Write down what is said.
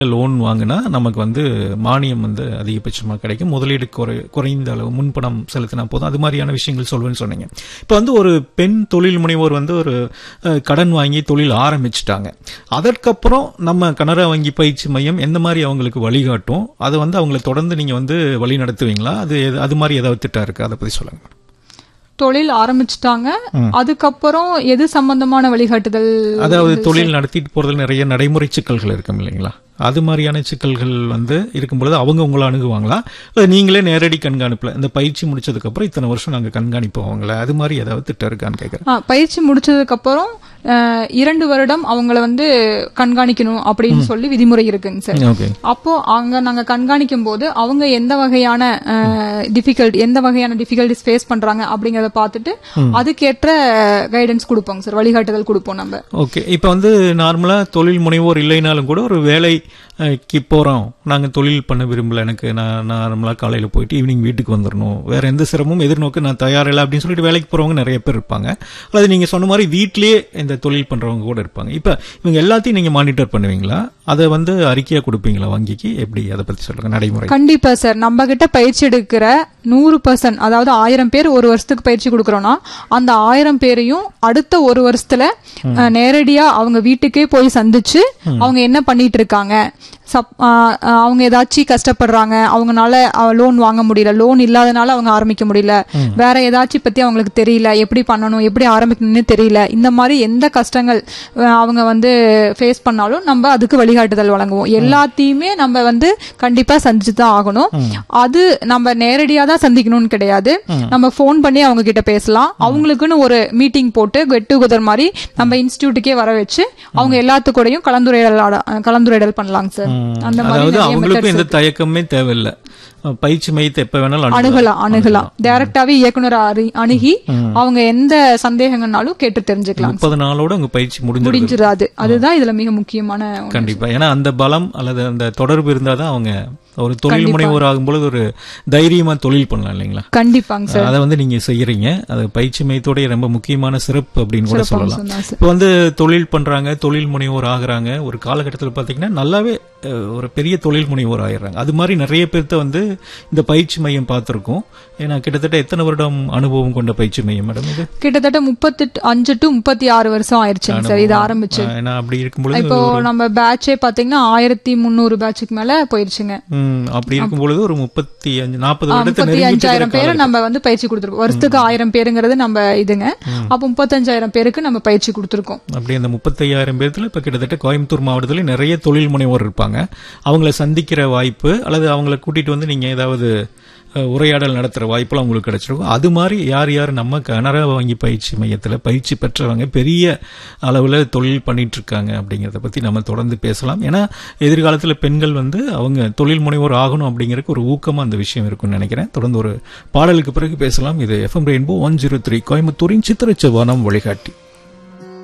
Loan வாங்கினா நமக்கு வந்து மானியம் வந்து அதிகபட்சமாக கிடைக்கும் முதலீடு குறை குறைந்த அளவு முன்பணம் செலுத்தினா போதும் அது மாதிரியான விஷயங்கள் சொல்வேன்னு சொன்னீங்க இப்போ வந்து ஒரு பெண் தொழில் முனைவோர் வந்து ஒரு அஹ், கடன் வாங்கி தொழில் ஆரம்பிச்சிட்டாங்க அதற்கப்புறம் நம்ம கனரா வங்கி பயிற்சி மையம் எந்த மாதிரி அவங்களுக்கு வழிகாட்டும் அதை வந்து அவங்களை தொடர்ந்து நீங்க வந்து வழி நடத்துவீங்களா அது எது- அது மாதிரி ஏதாவது திட்டம் இருக்கு அதை பத்தி சொல்லுங்க தொழில் ஆரம்பிச்சிட்டாங்க அதுக்கப்புறம் எது சம்பந்தமான வழிகாட்டுதல் அதாவது தொழில் நடத்திட்டு போறதுல நிறைய நடைமுறை சிக்கல்கள் இருக்கும் இல்லைங்களா அது மாதிரியான சிக்கல்கள் வந்து இருக்கும்பொழுது அவங்க உங்களை அணுகுவாங்களா இல்ல நீங்களே நேரடி கண்காணிப்புல இந்த பயிற்சி முடிச்சதுக்கு அப்புறம் இத்தனை வருஷம் நாங்க கண்காணிப்போம் அவங்கள அது மாதிரி ஏதாவது திட்டம் இருக்கான்னு கேக்குறேன் ஆ, பயிற்சி முடிச்சதுக்கு அப்புறம் அஹ், இரண்டு வருடம் அவங்கள வந்து கண்காணிக்கணும் அப்படின்னு சொல்லி விதிமுறை இருக்குங்க சார் ஓகே அப்போ அங்க நாங்க கண்காணிக்கும் போது அவங்க எந்த வகையான டிஃபிகல்ட் எந்த வகையான டிஃபிகல்டிஸ் ஃபேஸ் பண்றாங்க அப்படிங்கறத பார்த்துட்டு அதுக்கேற்ற கைடன்ஸ் கொடுப்போங்க சார் வழிகாட்டுதல் கொடுப்போம் நம்ம ஓகே இப்போ வந்து நார்மலா தொழில் முனைவோர் இல்லைனாலும் கூட ஒரு வேலைக்கு போறோம் நாங்க தொழில் பண்ண விரும்பல எனக்கு நான் நார்மலா காலையில போயிட்டு ஈவினிங் வீட்டுக்கு வந்துடணும் வேற எந்த சிரமமும் எதிர்நோக்க நான் தயாரில்லை அப்படின்னு சொல்லிட்டு வேலைக்கு போறவங்க நிறைய பேர் இருப்பாங்க அல்லது நீங்க சொன்ன மாதிரி வீட்லயே இந்த தொழில் பண்றவங்க கூட இருப்பாங்க இப்ப இவங்க எல்லாத்தையும் நீங்க மானிட்டர் பண்ணுவீங்களா அதை வந்து அறிக்கையா கொடுப்பீங்களா வங்கிக்கு எப்படி அதை பத்தி சொல்லுங்க நடைமுறை கண்டிப்பா சார் நம்ம கிட்ட பயிற்சி எடுக்கிற நூறு பர்சன்ட் அதாவது ஆயிரம் பேர் ஒரு வருஷத்துக்கு பயிற்சி கொடுக்கறோம்னா அந்த ஆயிரம் பேரையும் அடுத்த ஒரு வருஷத்துல அஹ், நேரடியா அவங்க வீட்டுக்கே போய் சந்திச்சு அவங்க என்ன பண்ணிட்டு இருக்காங்க சப் அஹ், அஹ், அவங்க ஏதாச்சும் கஷ்டப்படுறாங்க அவங்கனால லோன் வாங்க முடியல லோன் இல்லாதனால அவங்க ஆரம்பிக்க முடியல வேற ஏதாச்சும் பத்தி அவங்களுக்கு தெரியல எப்படி பண்ணணும் எப்படி ஆரம்பிக்கணும்னு தெரியல இந்த மாதிரி எந்த கஷ்டங்கள் அஹ், அவங்க வந்து ஃபேஸ் பண்ணாலும் நம்ம அதுக்கு வழிகாட்டுதல் வழங்குவோம் எல்லாத்தையுமே நம்ம வந்து கண்டிப்பா சந்திச்சு தான் ஆகணும் அது நம்ம நேரடியா தான் சந்திக்கணும்னு கிடையாது நம்ம ஃபோன் பண்ணி அவங்க கிட்ட பேசலாம் அவங்களுக்குன்னு ஒரு மீட்டிங் போட்டு கெட் டுகெதர் மாதிரி நம்ம இன்ஸ்டிடியூட்டுக்கே வர வச்சு அவங்க எல்லாத்து கூடயும் கலந்துரையாடல் ஆட- கலந்துரையாடல் பண்ணலாங்க சார் அந்த மாதிரி அதாவது நிறைய அவங்களுக்கும் methods எந்த தயக்கமே தேவையில்லை அஹ் பயிற்சி மையத்தை எப்ப வேணாலும் அணுகலாம். அணுகலாம் அணுகலாம் டைரக்டாவே இயக்குனர் அறி- அணுகி அவங்க எந்த சந்தேகங்கள்னாலும் கேட்டு தெரிஞ்சுக்கலாம் முப்பது நாளோட உங்க பயிற்சி முடிஞ்சிருது முடிஞ்சிடாது அதுதான் இதுல மிக முக்கியமான ஒண்ணு. கண்டிப்பா ஏன்னா அந்த பலம் அல்லது அந்த தொடர்பு இருந்தாதான் அவங்க ஒரு தொழில் முனைவோர் ஆகும்பொழுது ஒரு தைரியமா தொழில் பண்ணலாம் இல்லைங்களா கண்டிப்பாங்க சார் அதை வந்து நீங்க செய்யறீங்க அது பயிற்சி மையத்தோடைய ரொம்ப முக்கியமான சிறப்பு அப்படின்னு கூட சொல்லலாம் சொன்னா சார் இப்போ வந்து தொழில் பண்றாங்க தொழில் முனைவோர் ஆகுறாங்க ஒரு காலகட்டத்தில் பாத்தீங்கன்னா நல்லாவே அஹ், ஒரு பெரிய தொழில் முனைவோர் ஆயிடுறாங்க அது மாதிரி நிறைய பேர்த்த வந்து இந்த பயிற்சி மையம் பார்த்திருக்கோம் ஏன்னா கிட்டத்தட்ட எத்தனை வருடம் அனுபவம் கொண்ட பயிற்சி மையம் மேடம் இது கிட்டத்தட்ட முப்பத்தெட்டு அஞ்சு டு முப்பத்தி ஆறு வருஷம் ஆயிருச்சுங்க சார் இது ஆரம்பிச்சு அஹ், ஏன்னா அப்படி இருக்கும்பொழுது இப்போ நம்ம பேட்சே பாத்தீங்கன்னா ஆயிரத்தி முந்நூறு பேட்சுக்கு மேல போயிருச்சுங்க ம், அப்படி இருக்கும் பொழுது ஒரு முப்பத்தி அஞ்சு நாற்பது வருடத்தை முப்பத்தி நெருங்கிட்டு அஞ்சாயிரம் இருக்கிற பேரை நம்ம வந்து பயிற்சி கொடுத்துருக்கோம் வருஷத்துக்கு ஆயிரம் பேருங்கிறது நம்ம இதுங்க அப்போ முப்பத்தஞ்சாயிரம் பேருக்கு நம்ம பயிற்சி கொடுத்துருக்கோம் அப்படி அந்த முப்பத்தையாயிரம் பேர்த்துல இப்ப கிட்டத்தட்ட கோயம்புத்தூர் மாவட்டத்துல நிறைய தொழில் முனைவோர் இருப்பாங்க அவங்கள சந்திக்கிற வாய்ப்பு அல்லது அவங்கள கூட்டிட்டு வந்து நீங்க ஏதாவது அஹ், உரையாடல் நடத்துற வாய்ப்புலாம் உங்களுக்கு கிடைச்சிருக்கும் அது மாதிரி யார் யார் நம்ம கனரா வங்கி பயிற்சி மையத்துல பயிற்சி பெற்றவங்க பெரிய அளவுல தொழில் பண்ணிட்டு இருக்காங்க அப்படிங்கறத பத்தி நம்ம தொடர்ந்து பேசலாம் ஏன்னா எதிர்காலத்துல பெண்கள் வந்து அவங்க தொழில் முனைவோர் ஆகணும் அப்படிங்கறதுக்கு ஒரு ஊக்கமா அந்த விஷயம் இருக்கும்னு நினைக்கிறேன் தொடர்ந்து ஒரு பாடலுக்கு பிறகு பேசலாம் இது FM rainbow one zero three கோயம்புத்தூரின் சித்திரச்சவானம் வழிகாட்டி